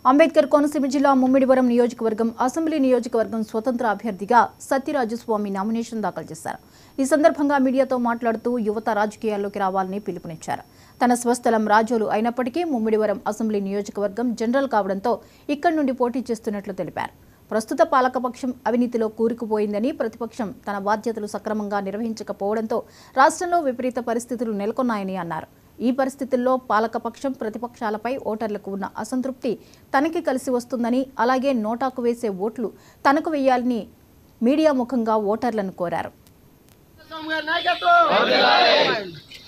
అంబేద్కర్ కోనసీమ జిల్లా ముమ్మిడివరం నియోజకవర్గం అసెంబ్లీ నియోజకవర్గం స్వతంత్ర అభ్యర్థిగా సత్యరాజు స్వామి నామినేషన్ దాఖలు చేశారు ఈ సందర్భంగా మీడియాతో మాట్లాడుతూ యువత రాజకీయాల్లోకి రావాలని పిలుపునిచ్చారు తన స్వస్థలం రాజోలు అయినప్పటికీ ముమ్మిడివరం అసెంబ్లీ నియోజకవర్గం జనరల్ కావడంతో ఇక్కడి నుండి పోటీ చేస్తున్నట్లు తెలిపారు ప్రస్తుత పాలకపక్షం అవినీతిలో కూరుకుపోయిందని ప్రతిపక్షం తన బాధ్యతలు సక్రమంగా నిర్వహించకపోవడంతో రాష్ట్రంలో విపరీత పరిస్థితులు నెలకొన్నాయని అన్నారు ఈ పరిస్థితుల్లో పాలకపక్షం ప్రతిపక్షాలపై ఓటర్లకు ఉన్న అసంతృప్తి తనకి కలిసి వస్తుందని అలాగే నోటాకు వేసే ఓట్లు తనకు వేయాలని మీడియా ముఖంగా ఓటర్లను కోరారు స్వామి గారి నాయకత్వం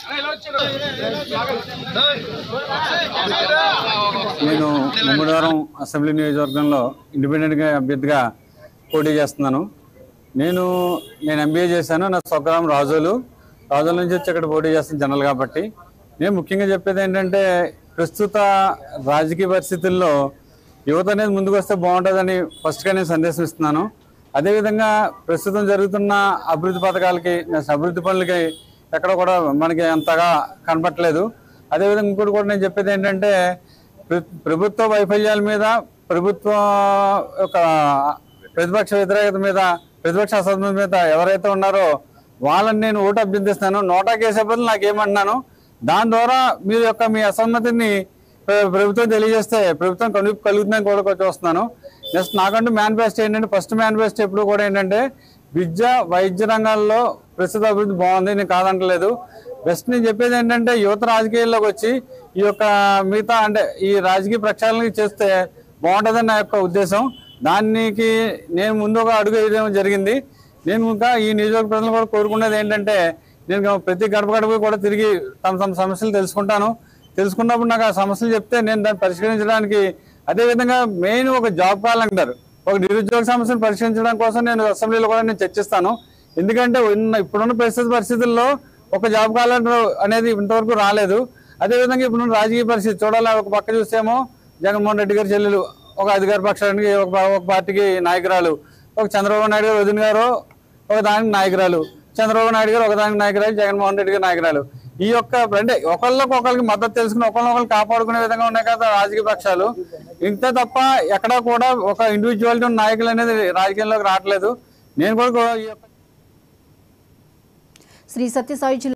నేను ముమ్మడివరం అసెంబ్లీ నియోజకవర్గంలో ఇండిపెండెంట్గా అభ్యర్థిగా పోటీ చేస్తున్నాను నేను నేను ఎంబీఏ చేశాను నా స్వగ్రామం రాజోలు రాజోల నుంచి వచ్చి ఇక్కడ పోటీ చేస్తాను జనరల్ కాబట్టి నేను ముఖ్యంగా చెప్పేది ఏంటంటే ప్రస్తుత రాజకీయ పరిస్థితుల్లో యువత అనేది ముందుకు వస్తే బాగుంటుందని ఫస్ట్గా నేను సందేశం ఇస్తున్నాను అదేవిధంగా ప్రస్తుతం జరుగుతున్న అభివృద్ధి పథకాలకి అభివృద్ధి పనులకి ఎక్కడ కూడా మనకి అంతగా కనపట్లేదు అదేవిధంగా ఇంకోటి కూడా నేను చెప్పేది ఏంటంటే ప్ర- ప్రభుత్వ వైఫల్యాల మీద ప్రభుత్వ యొక్క ప్రతిపక్ష వ్యతిరేకత మీద ప్రతిపక్ష అసంతృప్తి మీద ఎవరైతే ఉన్నారో వాళ్ళని నేను ఓటు అభ్యర్థిస్తాను నోటా కేసే బదులు నాకేమన్నాను దాని ద్వారా మీరు యొక్క మీ అసమ్మతిని ప్ర- ప్రభుత్వం తెలియజేస్తే ప్రభుత్వం కను కలుగుతుందని కూడా చూస్తున్నాను నెక్స్ట్ నాకంటూ మేనిఫెస్టో ఏంటంటే ఫస్ట్ మేనిఫెస్టో ఎప్పుడు కూడా ఏంటంటే విద్య వైద్య రంగాల్లో ప్రస్తుత అభివృద్ధి బాగుంది నేను కాదంటలేదు బెస్ట్ నేను చెప్పేది ఏంటంటే యువత రాజకీయాల్లోకి వచ్చి ఈ యొక్క మిగతా అంటే ఈ రాజకీయ ప్రక్షాళన చేస్తే బాగుంటుందని నా యొక్క ఉద్దేశం దానికి నేను ముందు ఒక అడుగు వేయడం జరిగింది నేను ఇంకా ఈ నియోజకవర్గ ప్రజలు కూడా కోరుకునేది ఏంటంటే నేను ప్రతి గడప గడప కూడా తిరిగి తమ తమ సమస్యలు తెలుసుకుంటాను తెలుసుకున్నప్పుడు నాకు ఆ సమస్యలు చెప్తే నేను దాన్ని పరిష్కరించడానికి అదేవిధంగా మెయిన్ ఒక జాబ్ క్యాలెండర్ ఒక నిరుద్యోగ సమస్యను పరిష్కరించడం కోసం నేను అసెంబ్లీలో కూడా నేను చర్చిస్తాను ఎందుకంటే ఉన్న ఇప్పుడున్న పరిస్థితి పరిస్థితుల్లో ఒక జాబ్ క్యాలెండర్ అనేది ఇంతవరకు రాలేదు అదేవిధంగా ఇప్పుడున్న రాజకీయ పరిస్థితి చూడాలి ఒక పక్క చూస్తేమో జగన్మోహన్ రెడ్డి గారి చెల్లెలు ఒక అధికార పక్షానికి ఒక ఒక పార్టీకి నాయకురాలు ఒక చంద్రబాబు నాయుడు గారు వదిన గారు ఒక దానికి నాయకురాలు చంద్రబాబు నాయుడు గారు ఒక దానికి నాయకురాలు జగన్మోహన్ రెడ్డి గారు నాయకురాలు ఈ యొక్క అంటే ఒకళ్ళకి ఒకరికి మద్దతు తెలుసుకుని ఒకళ్ళొకరు కాపాడుకునే విధంగా ఉన్నాయి కదా రాజకీయ పక్షాలు ఇంతే తప్ప ఎక్కడా కూడా ఒక ఇండివిజువాలిటీ ఉన్న నాయకులు అనేది రాజకీయంలోకి రావట్లేదు నేను కూడా ఈ యొక్క శ్రీ సత్యసాయి జిల్లా